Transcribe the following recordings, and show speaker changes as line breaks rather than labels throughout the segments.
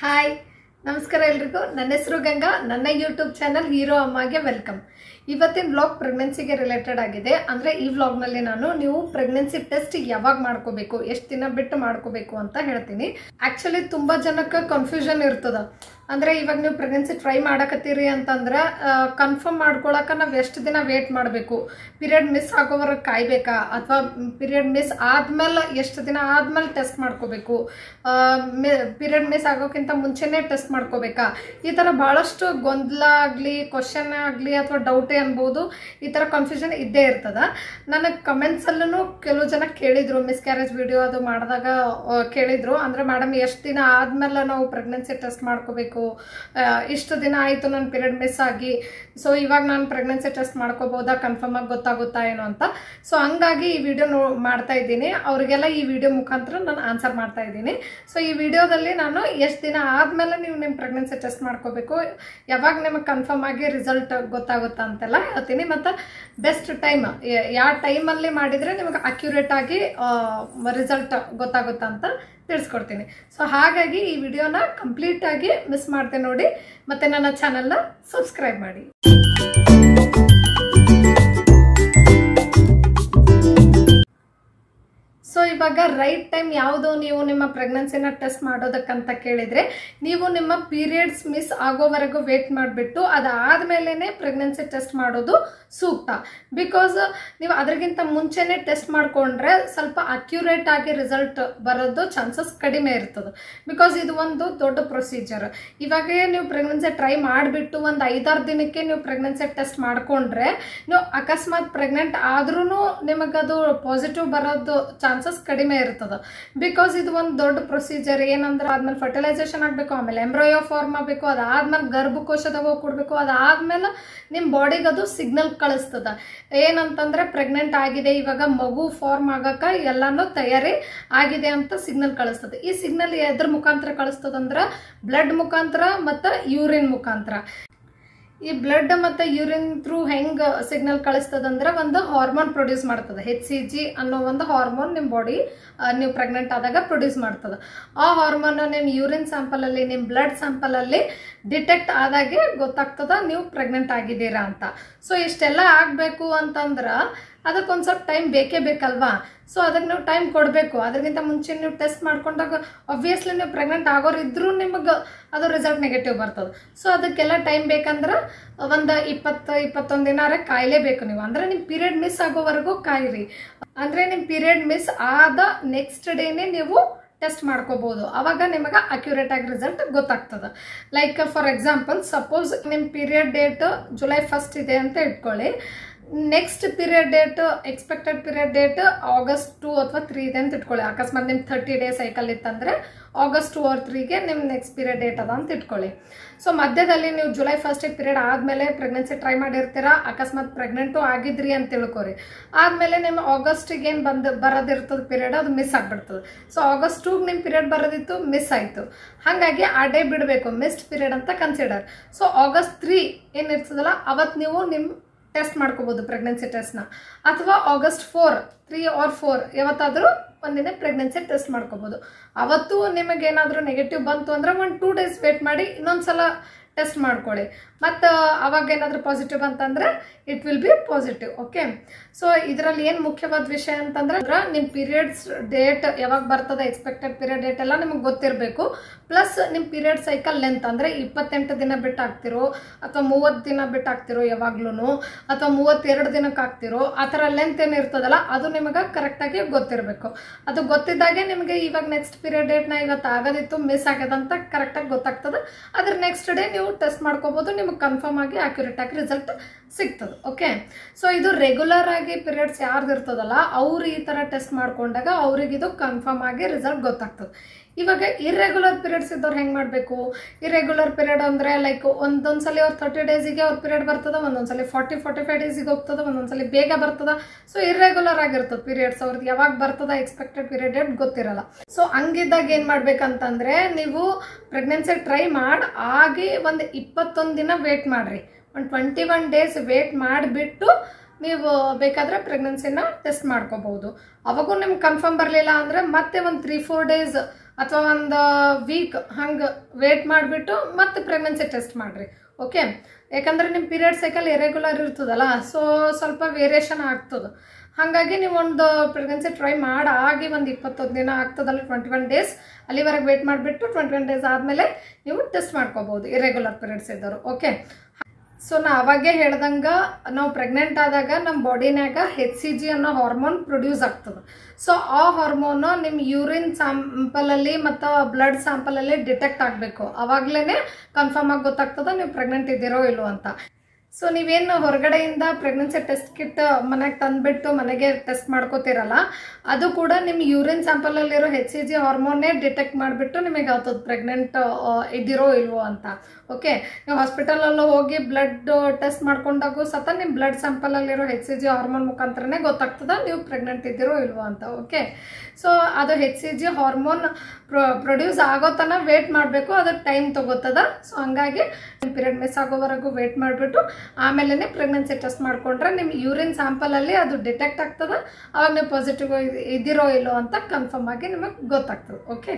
hi ನಮಸ್ಕಾರ ಎಲ್ರಿಗೂ ನನ್ನ ಹೆಸರು ಗಂಗಾ ನನ್ನ ಯೂಟ್ಯೂಬ್ ಚಾನಲ್ ಹೀರೋ ಅಮ್ಮಗೆ ವೆಲ್ಕಮ್ ಇವತ್ತಿನ ವ್ಲಾಗ್ ಪ್ರೆಗ್ನೆನ್ಸಿಗೆ ರಿಲೇಟೆಡ್ ಆಗಿದೆ ಅಂದರೆ ಈ ವ್ಲಾಗ್ನಲ್ಲಿ ನಾನು ನೀವು ಪ್ರೆಗ್ನೆನ್ಸಿ ಟೆಸ್ಟ್ ಯಾವಾಗ ಮಾಡ್ಕೋಬೇಕು ಎಷ್ಟು ದಿನ ಬಿಟ್ಟು ಮಾಡ್ಕೋಬೇಕು ಅಂತ ಹೇಳ್ತೀನಿ ಆ್ಯಕ್ಚುಲಿ ತುಂಬ ಜನಕ್ಕೆ ಕನ್ಫ್ಯೂಷನ್ ಇರ್ತದ ಅಂದರೆ ಇವಾಗ ನೀವು ಪ್ರೆಗ್ನೆನ್ಸಿ ಟ್ರೈ ಮಾಡಕತ್ತೀರಿ ಅಂತಂದ್ರೆ ಕನ್ಫರ್ಮ್ ಮಾಡ್ಕೊಳಕ್ಕೆ ನಾವು ಎಷ್ಟು ದಿನ ವೇಟ್ ಮಾಡಬೇಕು ಪೀರಿಯಡ್ ಮಿಸ್ ಆಗೋವರೆಗೆ ಕಾಯ್ಬೇಕಾ ಅಥವಾ ಪೀರಿಯಡ್ ಮಿಸ್ ಆದ್ಮೇಲೆ ಎಷ್ಟು ದಿನ ಆದ್ಮೇಲೆ ಟೆಸ್ಟ್ ಮಾಡ್ಕೋಬೇಕು ಪೀರಿಯಡ್ ಮಿಸ್ ಆಗೋಕ್ಕಿಂತ ಮುಂಚೆನೇ ಟೆಸ್ಟ್ ಮಾಡ್ಕೋಬೇಕಾ ಈ ಥರ ಭಾಳಷ್ಟು ಗೊಂದಲ ಆಗಲಿ ಕ್ವಶನ್ ಆಗಲಿ ಅಥವಾ ಡೌಟೇ ಅನ್ಬೋದು ಈ ಥರ ಕನ್ಫ್ಯೂಷನ್ ಇದ್ದೇ ಇರ್ತದ ನನಗೆ ಕಮೆಂಟ್ಸಲ್ಲೂ ಕೆಲವು ಜನ ಕೇಳಿದ್ರು ಮಿಸ್ ಕ್ಯಾರೇಜ್ ವಿಡಿಯೋ ಅದು ಮಾಡಿದಾಗ ಆ, ಕೇಳಿದ್ರು ಅಂದರೆ ಮೇಡಮ್ ಎಷ್ಟು ದಿನ ಆದ್ಮೇಲೆ ನಾವು ಪ್ರೆಗ್ನೆನ್ಸಿ ಟೆಸ್ಟ್ ಮಾಡ್ಕೋಬೇಕು ಆ, ಇಷ್ಟು ದಿನ ಆಯಿತು ನನ್ನ ಪೀರಿಯಡ್ ಮಿಸ್ ಆಗಿ ಸೊ ಇವಾಗ ನಾನು ಪ್ರೆಗ್ನೆನ್ಸಿ ಟೆಸ್ಟ್ ಮಾಡ್ಕೋಬೋದಾ ಕನ್ಫರ್ಮ್ ಆಗಿ ಗೊತ್ತಾಗುತ್ತಾ ಏನೋ ಅಂತ ಸೊ ಹಂಗಾಗಿ ಈ ವಿಡಿಯೋ ನೋ ಮಾಡ್ತಾ ಇದ್ದೀನಿ ಅವರಿಗೆಲ್ಲ ಈ ವಿಡಿಯೋ ಮುಖಾಂತರ ನಾನು ಆನ್ಸರ್ ಮಾಡ್ತಾ ಇದ್ದೀನಿ ಸೊ ಈ ವಿಡಿಯೋದಲ್ಲಿ ನಾನು ಎಷ್ಟು ದಿನ ಆದಮೇಲೆ ನೀವು ನಿಮ್ಮ ಪ್ರೆಗ್ನೆನ್ಸಿ ಟೆಸ್ಟ್ ಮಾಡ್ಕೋಬೇಕು ಯಾವಾಗ ನಿಮಗೆ ಕನ್ಫರ್ಮ್ ಆಗಿ ರಿಸಲ್ಟ್ ಗೊತ್ತಾಗುತ್ತಾ ಅಂತೆಲ್ಲ ಹೇಳ್ತೀನಿ ಮತ್ತು ಬೆಸ್ಟ್ ಟೈಮ್ ಯಾವ ಟೈಮಲ್ಲಿ ಮಾಡಿದರೆ ನಿಮಗೆ ಅಕ್ಯುರೇಟ್ ಆಗಿ ರಿಸಲ್ಟ್ ಗೊತ್ತಾಗುತ್ತಾ ಅಂತ ತಿಳಿಸ್ಕೊಡ್ತೀನಿ ಸೊ ಹಾಗಾಗಿ ಈ ವಿಡಿಯೋನ ಕಂಪ್ಲೀಟ್ ಆಗಿ ಮಿಸ್ ಮಾಡ್ದೆ ನೋಡಿ ಮತ್ತೆ ನನ್ನ ಚಾನಲ್ನ ಸಬ್ಸ್ಕ್ರೈಬ್ ಮಾಡಿ ಸೊ ಇವಾಗ ರೈಟ್ ಟೈಮ್ ಯಾವುದು ನೀವು ನಿಮ್ಮ ಪ್ರೆಗ್ನೆನ್ಸಿನ ಟೆಸ್ಟ್ ಮಾಡೋದಕ್ಕಂತ ಕೇಳಿದರೆ ನೀವು ನಿಮ್ಮ ಪೀರಿಯಡ್ಸ್ ಮಿಸ್ ಆಗೋವರೆಗೂ ವೇಟ್ ಮಾಡಿಬಿಟ್ಟು ಅದಾದಮೇಲೆ ಪ್ರೆಗ್ನೆನ್ಸಿ ಟೆಸ್ಟ್ ಮಾಡೋದು ಸೂಕ್ತ ಬಿಕಾಸ್ ನೀವು ಅದರಿಗಿಂತ ಮುಂಚೆನೇ ಟೆಸ್ಟ್ ಮಾಡಿಕೊಂಡ್ರೆ ಸ್ವಲ್ಪ ಅಕ್ಯುರೇಟ್ ಆಗಿ ರಿಸಲ್ಟ್ ಬರೋದು ಚಾನ್ಸಸ್ ಕಡಿಮೆ ಇರ್ತದೆ ಬಿಕಾಸ್ ಇದು ಒಂದು ದೊಡ್ಡ ಪ್ರೊಸೀಜರ್ ಇವಾಗೇ ನೀವು ಪ್ರೆಗ್ನೆನ್ಸಿ ಟ್ರೈ ಮಾಡಿಬಿಟ್ಟು ಒಂದು ಐದಾರು ದಿನಕ್ಕೆ ನೀವು ಪ್ರೆಗ್ನೆನ್ಸಿ ಟೆಸ್ಟ್ ಮಾಡಿಕೊಂಡ್ರೆ ನೀವು ಅಕಸ್ಮಾತ್ ಪ್ರೆಗ್ನೆಂಟ್ ಆದ್ರೂ ನಿಮಗದು ಪಾಸಿಟಿವ್ ಬರೋದು ಚಾನ್ಸಸ್ ಕಡಿಮೆ ಇರ್ತದೆ ಬಿಕಾಸ್ ಇದು ಒಂದು ದೊಡ್ಡ ಪ್ರೊಸೀಜರ್ ಏನಂದ್ರೆ ಆದ್ಮೇಲೆ ಫರ್ಟಿಲೈಸೇಷನ್ ಆಗಬೇಕು ಆಮೇಲೆ ಎಂಬ್ರಾಯೋ ಫಾರ್ಮ್ ಆಗಬೇಕು ಅದಾದ್ಮೇಲೆ ಗರ್ಭಕೋಶದಾಗ ಹೋಗಿ ಕೊಡಬೇಕು ಅದಾದ್ಮೇಲೆ ನಿಮ್ಮ ಬಾಡಿಗೆ ಅದು ಸಿಗ್ನಲ್ ಕಳಿಸ್ತದ ಏನಂತಂದ್ರೆ ಪ್ರೆಗ್ನೆಂಟ್ ಆಗಿದೆ ಇವಾಗ ಮಗು ಫಾರ್ಮ್ ಆಗಕ್ಕೆ ಎಲ್ಲಾನು ತಯಾರಿ ಆಗಿದೆ ಅಂತ ಸಿಗ್ನಲ್ ಕಳಿಸ್ತದೆ ಈ ಸಿಗ್ನಲ್ ಎದ್ರ ಮುಖಾಂತರ ಕಳಿಸ್ತದಂದ್ರೆ ಬ್ಲಡ್ ಮುಖಾಂತರ ಮತ್ತು ಯೂರಿನ್ ಮುಖಾಂತರ ಈ ಬ್ಲಡ್ ಮತ್ತು ಯೂರಿನ್ ಥ್ರೂ ಹೆಂಗೆ ಸಿಗ್ನಲ್ ಕಳಿಸ್ತದಂದ್ರೆ ಒಂದು ಹಾರ್ಮೋನ್ ಪ್ರೊಡ್ಯೂಸ್ ಮಾಡ್ತದೆ ಹೆಚ್ ಸಿ ಜಿ ಅನ್ನೋ ಒಂದು ಹಾರ್ಮೋನ್ ನಿಮ್ಮ ಬಾಡಿ ನೀವು ಪ್ರೆಗ್ನೆಂಟ್ ಆದಾಗ ಪ್ರೊಡ್ಯೂಸ್ ಮಾಡ್ತದೆ ಆ ಹಾರ್ಮೋನ್ ನಿಮ್ಮ ಯೂರಿನ್ ಸ್ಯಾಂಪಲಲ್ಲಿ ನಿಮ್ಮ ಬ್ಲಡ್ ಸ್ಯಾಂಪಲಲ್ಲಿ ಡಿಟೆಕ್ಟ್ ಆದಾಗೆ ಗೊತ್ತಾಗ್ತದ ನೀವು ಪ್ರೆಗ್ನೆಂಟ್ ಆಗಿದ್ದೀರಾ ಅಂತ ಸೊ ಇಷ್ಟೆಲ್ಲ ಆಗಬೇಕು ಅಂತಂದ್ರೆ ಅದಕ್ಕೊಂದು ಸ್ವಲ್ಪ ಟೈಮ್ ಬೇಕೇ ಬೇಕಲ್ವಾ ಸೊ ಅದಕ್ಕೆ ನೀವು ಟೈಮ್ ಕೊಡಬೇಕು ಅದಕ್ಕಿಂತ ಮುಂಚೆ ನೀವು ಟೆಸ್ಟ್ ಮಾಡ್ಕೊಂಡಾಗ ಆಬ್ವಿಯಸ್ಲಿ ನೀವು ಪ್ರೆಗ್ನೆಂಟ್ ಆಗೋರು ಇದ್ರೂ ನಿಮಗೆ ಅದು ರಿಸಲ್ಟ್ ನೆಗೆಟಿವ್ ಬರ್ತದೆ ಸೊ ಅದಕ್ಕೆಲ್ಲ ಟೈಮ್ ಬೇಕಂದ್ರೆ ಒಂದು ಇಪ್ಪತ್ತು ಇಪ್ಪತ್ತೊಂದು ದಿನಾರೆ ಕಾಯಲೇಬೇಕು ನೀವು ಅಂದರೆ ನಿಮ್ಮ ಪೀರಿಯಡ್ ಮಿಸ್ ಆಗೋವರೆಗೂ ಕಾಯಿರಿ ಅಂದರೆ ನಿಮ್ಮ ಪೀರಿಯಡ್ ಮಿಸ್ ಆದ ನೆಕ್ಸ್ಟ್ ಡೇನೇ ನೀವು ಟೆಸ್ಟ್ ಮಾಡ್ಕೋಬಹುದು ಅವಾಗ ನಿಮಗೆ ಅಕ್ಯುರೇಟ್ ಆಗಿ ರಿಸಲ್ಟ್ ಗೊತ್ತಾಗ್ತದೆ ಲೈಕ್ ಫಾರ್ ಎಕ್ಸಾಂಪಲ್ ಸಪೋಸ್ ನಿಮ್ಮ ಪೀರಿಯಡ್ ಡೇಟ್ ಜುಲೈ ಫಸ್ಟ್ ಇದೆ ಅಂತ ಇಟ್ಕೊಳ್ಳಿ next period date expected period date August two ಅಥವಾ ತ್ರೀ ಇದೆ ಅಂತ ಇಟ್ಕೊಳ್ಳಿ ಅಕಸ್ಮಾತ್ ನಿಮ್ಮ ಥರ್ಟಿ ಡೇ ಸೈಕಲ್ ಇತ್ತಂದ್ರೆ ಆಗಸ್ಟ್ ಟು ಆರ್ ತ್ರೀಗೆ ನಿಮ್ಮ ನೆಕ್ಸ್ಟ್ ಪೀರಿಯಡ್ ಡೇಟ್ ಅದ ಅಂತ ಇಟ್ಕೊಳ್ಳಿ ಸೊ ಮಧ್ಯದಲ್ಲಿ ನೀವು ಜುಲೈ ಫಸ್ಟಿಗೆ ಪೀರಿಯಡ್ ಆದಮೇಲೆ ಪ್ರೆಗ್ನೆನ್ಸಿ ಟ್ರೈ ಮಾಡಿರ್ತೀರಾ ಅಕಸ್ಮಾತ್ ಪ್ರೆಗ್ನೆಂಟು ಆಗಿದ್ರಿ ಅಂತ ತಿಳ್ಕೊರಿ ಆದಮೇಲೆ ನಿಮ್ಮ ಆಗಸ್ಟಿಗೆ ಏನು ಬಂದು ಬರೋದಿರ್ತದೆ ಪೀರಿಯಡ್ ಅದು ಮಿಸ್ ಆಗಿಬಿಡ್ತದೆ ಸೊ ಆಗಸ್ಟ್ ಟೂಗೆ ನಿಮ್ಮ ಪೀರಿಯಡ್ ಬರೋದಿತ್ತು ಮಿಸ್ ಆಯಿತು ಹಾಗಾಗಿ ಆ ಡೇ ಬಿಡಬೇಕು ಮಿಸ್ಡ್ ಪೀರಿಯಡ್ ಅಂತ ಕನ್ಸಿಡರ್ ಸೊ ಆಗಸ್ಟ್ ತ್ರೀ ಏನಿರ್ತದಲ್ಲ ಅವತ್ತು ನೀವು ನಿಮ್ಮ ಟೆಸ್ಟ್ ಮಾಡ್ಕೋಬೋದು ಪ್ರೆಗ್ನೆನ್ಸಿ ಟೆಸ್ಟ್ನ ಅಥವಾ August four three or four ಯಾವತ್ತಾದರೂ ಒಂದಿನ ಪ್ರೆಗ್ನೆನ್ಸಿ ಟೆಸ್ಟ್ ಮಾಡ್ಕೋಬೋದು ಅವತ್ತು ನಿಮಗೇನಾದರೂ ನೆಗೆಟಿವ್ ಬಂತು ಅಂದರೆ ಒಂದು ಟೂ ಡೇಸ್ ವೇಟ್ ಮಾಡಿ ಇನ್ನೊಂದು ಸಲ ಟೆಸ್ಟ್ ಮಾಡ್ಕೊಳ್ಳಿ ಮತ್ತು ಅವಾಗ ಏನಾದರೂ ಪಾಸಿಟಿವ್ ಅಂತಂದರೆ it will be positive okay so ಇದರಲ್ಲಿ ಏನು ಮುಖ್ಯವಾದ ವಿಷಯ ಅಂತಂದ್ರೆ ನಿಮ್ಮ ಪೀರಿಯಡ್ಸ್ ಡೇಟ್ ಯಾವಾಗ ಬರ್ತದೆ ಎಕ್ಸ್ಪೆಕ್ಟೆಡ್ ಪೀರಿಯಡ್ ಡೇಟ್ ಎಲ್ಲ ನಿಮಗೆ ಗೊತ್ತಿರಬೇಕು ಪ್ಲಸ್ ನಿಮ್ಮ ಪೀರಿಯಡ್ ಸೈಕಲ್ ಲೆಂತ್ ಅಂದರೆ ಇಪ್ಪತ್ತೆಂಟು ದಿನ ಬಿಟ್ಟು ಆಗ್ತಿರೋ ಅಥವಾ ಮೂವತ್ತು ದಿನ ಬಿಟ್ಟು ಆಗ್ತಿರೋ ಯಾವಾಗ್ಲೂ ಅಥವಾ ಮೂವತ್ತೆರಡು ದಿನಕ್ಕೆ ಆಗ್ತಿರೋ ಆ ಥರ ಲೆಂತ್ ಏನಿರ್ತದಲ್ಲ ಅದು ನಿಮಗೆ ಕರೆಕ್ಟಾಗಿ ಗೊತ್ತಿರಬೇಕು ಅದು ಗೊತ್ತಿದ್ದಾಗೆ ನಿಮಗೆ ಇವಾಗ ನೆಕ್ಸ್ಟ್ ಪೀರಿಯಡ್ ಡೇಟ್ನ ಇವತ್ತು ಆಗೋದಿತ್ತು ಮಿಸ್ ಆಗ್ಯದಂತ ಕರೆಕ್ಟಾಗಿ ಗೊತ್ತಾಗ್ತದೆ ಅದ್ರ ನೆಕ್ಸ್ಟ್ ಡೇ ನೀವು ಟೆಸ್ಟ್ ಮಾಡ್ಕೋಬೋದು ನಿಮಗೆ ಕನ್ಫರ್ಮ್ ಆಗಿ ಅಕ್ಯುರೇಟ್ ಆಗಿ ರಿಸಲ್ಟ್ ಸಿಗ್ತದೆ ಓಕೆ ಸೊ ಇದು ರೆಗ್ಯುಲರ್ ಆಗಿ ಪೀರಿಯಡ್ಸ್ ಯಾರ್ದು ಇರ್ತದಲ್ಲ ಅವ್ರು ಈ ಥರ ಟೆಸ್ಟ್ ಮಾಡ್ಕೊಂಡಾಗ ಅವ್ರಿಗೆ ಇದು ಕನ್ಫರ್ಮ್ ಆಗಿ ರಿಸಲ್ಟ್ ಗೊತ್ತಾಗ್ತದೆ ಇವಾಗ ಇರ್ರೆಗ್ಯುಲರ್ ಪೀರಿಯಡ್ಸ್ ಇದ್ದವ್ರು ಹೆಂಗೆ ಮಾಡಬೇಕು ಇರ್ರೆಗ್ಯುಲರ್ ಪೀರಿಯಡ್ ಅಂದರೆ ಲೈಕ್ ಒಂದೊಂದು ಸಲ ಅವ್ರು ತರ್ಟಿ ಡೇಸಿಗೆ ಅವ್ರ ಪೀರಿಯಡ್ ಬರ್ತದೆ ಒಂದೊಂದು ಸಲ ಫಾರ್ಟಿ ಫಾರ್ಟಿ ಫೈವ್ ಡೇಸಿಗೆ ಹೋಗ್ತದೆ ಒಂದೊಂದು ಸಲ ಬೇಗ ಬರ್ತದೆ ಸೊ ಇರ್ರೆಗ್ಯುಲರ್ ಆಗಿರ್ತದೆ ಪೀರಿಯಡ್ಸ್ ಅವ್ರದ್ದು ಯಾವಾಗ ಬರ್ತದ ಎಕ್ಸ್ಪೆಕ್ಟೆಡ್ ಪೀರಿಯಡ್ ಡೇಟ್ ಗೊತ್ತಿರಲ್ಲ ಸೊ ಹಂಗಿದ್ದಾಗ ಏನು ಮಾಡ್ಬೇಕಂತಂದ್ರೆ ನೀವು ಪ್ರೆಗ್ನೆನ್ಸಿ ಟ್ರೈ ಮಾಡಿ ಆಗಿ ಒಂದು ಇಪ್ಪತ್ತೊಂದು ದಿನ ವೇಟ್ ಮಾಡಿರಿ ಒಂದು ಟ್ವೆಂಟಿ ಒನ್ ಡೇಸ್ ವೇಟ್ ಮಾಡಿಬಿಟ್ಟು ನೀವು ಬೇಕಾದರೆ ಪ್ರೆಗ್ನೆನ್ಸಿನ ಟೆಸ್ಟ್ ಮಾಡ್ಕೋಬಹುದು ಅವಾಗೂ ನಿಮ್ಗೆ ಕನ್ಫರ್ಮ್ ಬರಲಿಲ್ಲ ಅಂದರೆ ಮತ್ತೆ ಒಂದು ತ್ರೀ ಫೋರ್ ಡೇಸ್ ಅಥವಾ ಒಂದು ವೀಕ್ ಹಂಗೆ ವೇಟ್ ಮಾಡಿಬಿಟ್ಟು ಮತ್ತೆ ಪ್ರೆಗ್ನೆನ್ಸಿ ಟೆಸ್ಟ್ ಮಾಡಿರಿ ಓಕೆ ಯಾಕಂದ್ರೆ ನಿಮ್ಮ ಪೀರಿಯಡ್ ಸೈಕಲ್ ಇರೆಗ್ಯುಲರ್ ಇರ್ತದಲ್ಲ ಸೊ ಸ್ವಲ್ಪ ವೇರಿಯೇಷನ್ ಆಗ್ತದೆ ಹಾಗಾಗಿ ನೀವು ಒಂದು ಪ್ರೆಗ್ನೆನ್ಸಿ ಟ್ರೈ ಮಾಡಾಗಿ ಒಂದು ಇಪ್ಪತ್ತೊಂದು ದಿನ ಆಗ್ತದಲ್ಲ ಟ್ವೆಂಟಿ ಒನ್ ಡೇಸ್ ಅಲ್ಲಿವರೆಗೆ ವೇಟ್ ಮಾಡಿಬಿಟ್ಟು ಟ್ವೆಂಟಿ ಒನ್ ಡೇಸ್ ಆದಮೇಲೆ ನೀವು ಟೆಸ್ಟ್ ಮಾಡ್ಕೋಬೋದು ಇರೆಗ್ಯುಲರ್ ಪೀರಿಯಡ್ಸ್ ಇದ್ದವರು ಓಕೆ ಸೊ ನಾ ಅವಾಗೆ ಹೇಳ್ದಂಗೆ ನಾವು ಪ್ರೆಗ್ನೆಂಟ್ ಆದಾಗ ನಮ್ಮ ಬಾಡಿನ್ಯಾಗ ಹೆಚ್ ಸಿ ಜಿ ಅನ್ನೋ ಹಾರ್ಮೋನ್ ಪ್ರೊಡ್ಯೂಸ್ ಆಗ್ತದೆ ಸೊ ಆ ಹಾರ್ಮೋನು ನಿಮ್ಮ ಯೂರಿನ್ ಸ್ಯಾಂಪಲಲ್ಲಿ ಮತ್ತು ಬ್ಲಡ್ ಸ್ಯಾಂಪಲಲ್ಲಿ ಡಿಟೆಕ್ಟ್ ಆಗಬೇಕು ಅವಾಗಲೇ ಕನ್ಫರ್ಮ್ ಆಗಿ ಗೊತ್ತಾಗ್ತದೆ ನೀವು ಪ್ರೆಗ್ನೆಂಟ್ ಇದ್ದೀರೋ ಇಲ್ಲೋ ಅಂತ ಸೊ ನೀವೇನು ಹೊರಗಡೆಯಿಂದ ಪ್ರೆಗ್ನೆನ್ಸಿ ಟೆಸ್ಟ್ ಕಿಟ್ ಮನೆಗೆ ತಂದುಬಿಟ್ಟು ಮನೆಗೆ ಟೆಸ್ಟ್ ಮಾಡ್ಕೋತೀರಲ್ಲ ಅದು ಕೂಡ ನಿಮ್ಮ ಯೂರಿನ್ ಸ್ಯಾಂಪಲಲ್ಲಿರೋ ಹೆಚ್ ಸಿ ಜಿ ಹಾರ್ಮೋನ್ನೇ ಡಿಟೆಕ್ಟ್ ಮಾಡಿಬಿಟ್ಟು ನಿಮಗೆ ಆಗ್ತದೆ ಪ್ರೆಗ್ನೆಂಟ್ ಇದ್ದೀರೋ ಇಲ್ವೋ ಅಂತ ಓಕೆ ನೀವು ಹಾಸ್ಪಿಟಲಲ್ಲೂ ಹೋಗಿ ಬ್ಲಡ್ ಟೆಸ್ಟ್ ಮಾಡ್ಕೊಂಡಾಗೂ ಸತ ನಿಮ್ಮ ಬ್ಲಡ್ ಸ್ಯಾಂಪಲಲ್ಲಿರೋ ಹೆಚ್ ಸಿ ಜಿ ಹಾರ್ಮೋನ್ ಮುಖಾಂತರನೇ ಗೊತ್ತಾಗ್ತದೆ ನೀವು ಪ್ರೆಗ್ನೆಂಟ್ ಇದ್ದೀರೋ ಇಲ್ವೋ ಅಂತ ಓಕೆ ಸೊ ಅದು H C G hormone pro produce ಆಗೋ ತನಕ ವೇಟ್ ಮಾಡಬೇಕು ಅದು ಟೈಮ್ ತೊಗೋತದ ಸೊ ಹಂಗಾಗಿ ಪೀರಿಯಡ್ ಮಿಸ್ ಆಗೋವರೆಗೂ ವೇಟ್ ಮಾಡಿಬಿಟ್ಟು ಆಮೇಲೆ ಪ್ರೆಗ್ನೆನ್ಸಿ ಟೆಸ್ಟ್ ಮಾಡಿಕೊಂಡ್ರೆ ನಿಮ್ಮ ಯೂರಿನ್ ಸ್ಯಾಂಪಲಲ್ಲಿ ಅದು ಡಿಟೆಕ್ಟ್ ಆಗ್ತದೆ ಅವಾಗ ನೀವು ಪಾಸಿಟಿವ್ ಇದ್ದೀರೋ ಇಲ್ಲೋ ಅಂತ ಕನ್ಫರ್ಮ್ ಆಗಿ ನಿಮಗೆ ಗೊತ್ತಾಗ್ತದೆ ಓಕೆ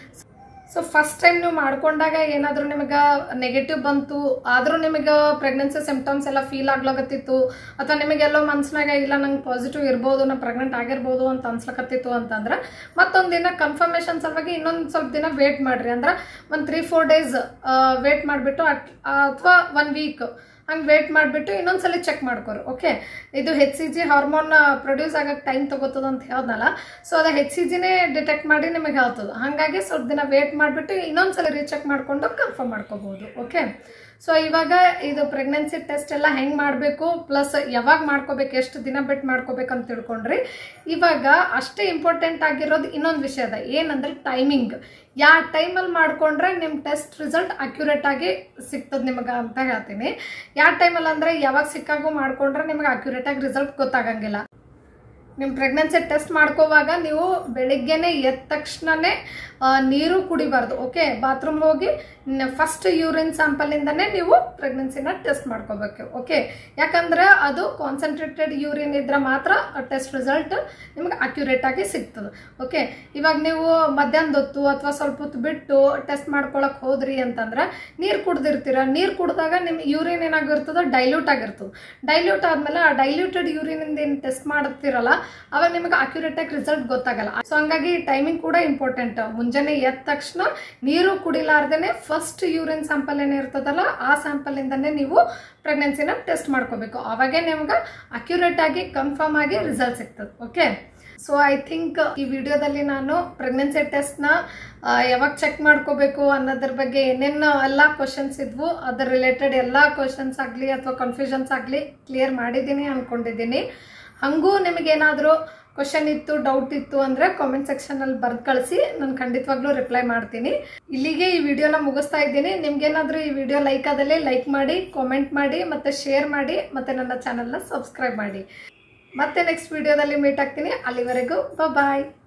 ಸೊ ಫಸ್ಟ್ ಟೈಮ್ ನೀವು ಮಾಡ್ಕೊಂಡಾಗ ಏನಾದರೂ ನಿಮಗೆ ನೆಗೆಟಿವ್ ಬಂತು ಆದರೂ ನಿಮಗೆ ಪ್ರೆಗ್ನೆನ್ಸಿ ಸಿಂಪ್ಟಮ್ಸ್ ಎಲ್ಲ ಫೀಲ್ ಆಗ್ಲಾಗತ್ತಿತ್ತು ಅಥವಾ ನಿಮಗೆಲ್ಲೋ ಮನ್ಸಿನಾಗ ಇಲ್ಲ ನಂಗೆ ಪಾಸಿಟಿವ್ ಇರ್ಬೋದು ನಾ ಪ್ರೆಗ್ನೆಂಟ್ ಆಗಿರ್ಬೋದು ಅಂತ ಅನ್ಸ್ಲಕತ್ತಿತ್ತು ಅಂತಂದ್ರೆ ಮತ್ತೊಂದು ದಿನ ಕನ್ಫರ್ಮೇಷನ್ ಸಲುವಾಗಿ ಇನ್ನೊಂದು ಸ್ವಲ್ಪ ದಿನ ವೇಟ್ ಮಾಡಿರಿ ಅಂದ್ರೆ ಒಂದು ತ್ರೀ ಫೋರ್ ಡೇಸ್ ವೇಟ್ ಮಾಡಿಬಿಟ್ಟು ಅಟ್ ಅಥವಾ ಒನ್ ವೀಕ್ ಹಂಗೆ ವೇಟ್ ಮಾಡಿಬಿಟ್ಟು ಇನ್ನೊಂದ್ಸಲ ಚೆಕ್ ಮಾಡ್ಕೊರಿ ಓಕೆ ಇದು H C G hormone produce ಆಗಕ್ಕೆ ಟೈಮ್ ತಗೋತದ ಅಂತ ಹೇಳ್ದಲ್ಲ ಸೊ ಅದು ಹೆಚ್ ಸಿ ಜಿನೇ ಡಿಟೆಕ್ಟ್ ಮಾಡಿ ನಿಮಗೆ ಹೇಳ್ತದೆ ಹಾಗಾಗಿ ಸ್ವಲ್ಪ ದಿನ ವೇಟ್ ಮಾಡಿಬಿಟ್ಟು ಇನ್ನೊಂದ್ಸಲ ರೀಚೆಕ್ ಮಾಡಿಕೊಂಡು ಕನ್ಫರ್ಮ್ ಮಾಡ್ಕೋಬೋದು ಓಕೆ ಸೊ ಇವಾಗ ಇದು ಪ್ರೆಗ್ನೆನ್ಸಿ ಟೆಸ್ಟ್ ಎಲ್ಲ ಹೆಂಗೆ ಮಾಡಬೇಕು ಪ್ಲಸ್ ಯಾವಾಗ ಮಾಡ್ಕೋಬೇಕು ಎಷ್ಟು ದಿನ ಬಿಟ್ಟು ಮಾಡ್ಕೋಬೇಕು ಅಂತ ತಿಳ್ಕೊಂಡ್ರಿ ಇವಾಗ ಅಷ್ಟೇ ಇಂಪಾರ್ಟೆಂಟ್ ಆಗಿರೋದು ಇನ್ನೊಂದು ವಿಷಯ ಅದ ಏನಂದ್ರೆ ಟೈಮಿಂಗ್ ಯಾವ ಟೈಮಲ್ಲಿ ಮಾಡ್ಕೊಂಡ್ರೆ ನಿಮ್ಮ ಟೆಸ್ಟ್ ರಿಸಲ್ಟ್ ಅಕ್ಯುರೇಟ್ ಆಗಿ ಸಿಗ್ತದೆ ನಿಮಗೆ ಅಂತ ಹೇಳ್ತೀನಿ ಯಾವ ಟೈಮಲ್ಲಿ ಅಂದರೆ ಯಾವಾಗ ಸಿಕ್ಕಾಗೂ ಮಾಡ್ಕೊಂಡ್ರೆ ನಿಮಗೆ ಅಕ್ಯುರೇಟ್ ಆಗಿ ರಿಸಲ್ಟ್ ಗೊತ್ತಾಗಂಗಿಲ್ಲ ನಿಮ್ಮ ಪ್ರೆಗ್ನೆನ್ಸಿ ಟೆಸ್ಟ್ ಮಾಡ್ಕೋವಾಗ ನೀವು ಬೆಳಿಗ್ಗೆನೆ ಎದ್ದ ತಕ್ಷಣನೇ ಆ, ನೀರು ಕುಡಿಬಾರ್ದು ಓಕೆ ಬಾತ್ರೂಮ್ ಹೋಗಿ ಫಸ್ಟ್ ಯೂರಿನ್ ಸ್ಯಾಂಪಲಿಂದನೇ ನೀವು ಪ್ರೆಗ್ನೆನ್ಸಿನ ಟೆಸ್ಟ್ ಮಾಡ್ಕೋಬೇಕು ಓಕೆ ಯಾಕಂದ್ರೆ ಅದು ಕಾನ್ಸಂಟ್ರೇಟೆಡ್ ಯೂರಿನ್ ಇದ್ರೆ ಮಾತ್ರ ಟೆಸ್ಟ್ ರಿಸಲ್ಟ್ ನಿಮ್ಗೆ ಅಕ್ಯುರೇಟ್ ಆಗಿ ಸಿಗ್ತದೆ ಓಕೆ ಇವಾಗ ನೀವು ಮಧ್ಯಾಹ್ನದ ಹೊತ್ತು ಅಥವಾ ಸ್ವಲ್ಪ ಹೊತ್ತು ಬಿಟ್ಟು ಟೆಸ್ಟ್ ಮಾಡ್ಕೊಳಕ್ ಹೋದ್ರಿ ಅಂತಂದ್ರೆ ನೀರು ಕುಡ್ದಿರ್ತೀರ ನೀರು ಕುಡಿದಾಗ ನಿಮ್ಮ ಯೂರಿನ್ ಏನಾಗಿರ್ತದೆ ಡೈಲ್ಯೂಟ್ ಆಗಿರ್ತದೆ ಡೈಲ್ಯೂಟ್ ಆದ್ಮೇಲೆ ಆ ಡೈಲ್ಯೂಟೆಡ್ ಯೂರಿನಿಂದ ಏನು ಟೆಸ್ಟ್ ಮಾಡ್ತಿರಲ್ಲ ಅವಾಗ ನಿಮಗೆ ಅಕ್ಯುರೇಟ್ ಆಗಿ ರಿಸಲ್ಟ್ ಗೊತ್ತಾಗಲ್ಲ ಸೊ ಹಂಗಾಗಿ ಟೈಮಿಂಗ್ ಕೂಡ ಇಂಪಾರ್ಟೆಂಟ್ ಮುಂಜಾನೆ ಎದ್ದ ತಕ್ಷಣ ನೀರು ಕುಡಿಲಾರ್ದೇನೆ ಫಸ್ಟ್ ಯೂರಿನ್ ಸ್ಯಾಂಪಲ್ ಏನೇ ಇರ್ತದಲ್ಲ ಆ ಸ್ಯಾಂಪಲ್ ಇಂದನೇ ನೀವು ಪ್ರೆಗ್ನೆನ್ಸಿನ ಟೆಸ್ಟ್ ಮಾಡ್ಕೋಬೇಕು ಅವಾಗೇ ನಿಮ್ಗೆ ಅಕ್ಯುರೇಟ್ ಆಗಿ ಕನ್ಫರ್ಮ್ ಆಗಿ ರಿಸಲ್ಟ್ ಸಿಗ್ತದೆ ಓಕೆ ಸೊ ಐ ಥಿಂಕ್ ಈ ವಿಡಿಯೋದಲ್ಲಿ ನಾನು ಪ್ರೆಗ್ನೆನ್ಸಿ ಟೆಸ್ಟ್ನ ಯಾವಾಗ ಚೆಕ್ ಮಾಡ್ಕೋಬೇಕು ಅನ್ನೋದ್ರ ಬಗ್ಗೆ ಏನೇನು ಎಲ್ಲ ಕ್ವಶನ್ಸ್ ಇದ್ವು ಅದ್ರ ರಿಲೇಟೆಡ್ ಎಲ್ಲ ಕ್ವಶನ್ಸ್ ಆಗಲಿ ಅಥವಾ ಕನ್ಫ್ಯೂಷನ್ಸ್ ಆಗಲಿ ಕ್ಲಿಯರ್ ಮಾಡಿದ್ದೀನಿ ಅಂದ್ಕೊಂಡಿದ್ದೀನಿ ಹಾಗೂ ನಿಮಗೇನಾದರೂ ಕ್ವಶನ್ ಇತ್ತು ಡೌಟ್ ಇತ್ತು ಅಂದರೆ ಕಾಮೆಂಟ್ ಸೆಕ್ಷನಲ್ಲಿ ಬರ್ದು ಕಳಿಸಿ ನಾನು ಖಂಡಿತವಾಗ್ಲೂ ರಿಪ್ಲೈ ಮಾಡ್ತೀನಿ ಇಲ್ಲಿಗೆ ಈ ವಿಡಿಯೋನ ಮುಗಿಸ್ತಾ ಇದ್ದೀನಿ ನಿಮ್ಗೇನಾದರೂ ಈ ವಿಡಿಯೋ ಲೈಕ್ ಆದಲ್ಲಿ ಲೈಕ್ ಮಾಡಿ ಕಾಮೆಂಟ್ ಮಾಡಿ ಮತ್ತು ಶೇರ್ ಮಾಡಿ ಮತ್ತು ನನ್ನ ಚಾನಲ್ನ ಸಬ್ಸ್ಕ್ರೈಬ್ ಮಾಡಿ ಮತ್ತೆ ನೆಕ್ಸ್ಟ್ ವಿಡಿಯೋದಲ್ಲಿ ಮೀಟ್ ಆಗ್ತೀನಿ ಅಲ್ಲಿವರೆಗೂ ಬಾಯ್